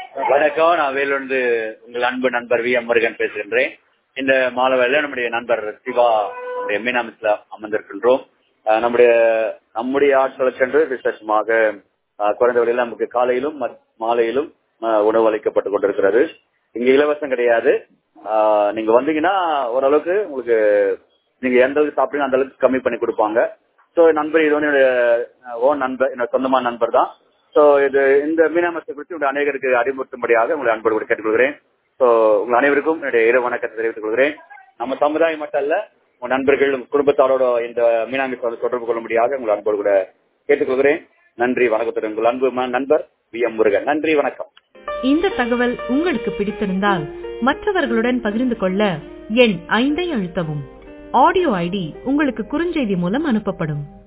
வணக்கம் நான் வேலூர்ந்து உங்கள் அன்பு நண்பர் வி எம் முருகன் பேசுகின்றேன் இந்த மாலவேல நம்முடைய நண்பர் சிவா மீனாமிஸ்ல அமர்ந்திருக்கின்றோம் அஹ் நம்முடைய நம்முடைய ஆட்களை சென்று விசேஷமாக அஹ், குறைந்த விலையில் நமக்கு காலையிலும் மத்- மாலையிலும் அஹ், உணவு அளிக்கப்பட்டு கொண்டிருக்கிறது இங்க இலவசம் கிடையாது அஹ், நீங்க வந்தீங்கன்னா ஓரளவுக்கு உங்களுக்கு நீங்க எந்த அளவுக்கு சாப்பிடுங்க அந்த அளவுக்கு கம்மி பண்ணி கொடுப்பாங்க சோ நண்பர் இது வந்து என்னுடைய ஓன் நண்பர் என்னோட சொந்தமான நண்பர் தான் சோ இது இந்த மீனாமத்தை குறித்து உங்கள் அநேகருக்கு அறிவுறுத்தும்படியாக உங்களை அன்போடு கூட கேட்டுக்கொள்கிறேன் சோ உங்கள் அனைவருக்கும் என்னுடைய இரு வணக்கத்தை தெரிவித்துக் கொள்கிறேன் நம்ம சமுதாயம் மட்டும் அல்ல உங்க நண்பர்கள் உங்க குடும்பத்தாரோட இந்த மீனாமி தொடர்பு கொள்ளும்படியாக உங்களை அன்போடு கூட கேட்டுக்கொள்கிறேன் நன்றி வணக்கத்துடன் உங்கள் அன்பு ம- நண்பர் வி எம் முருகன் நன்றி வணக்கம் இந்த தகவல் உங்களுக்கு பிடித்திருந்தால் மற்றவர்களுடன் பகிர்ந்து கொள்ள எண் ஐந்தை அழுத்தவும் ஆடியோ ஐடி உங்களுக்கு குறுஞ்செய்தி மூலம் அனுப்பப்படும்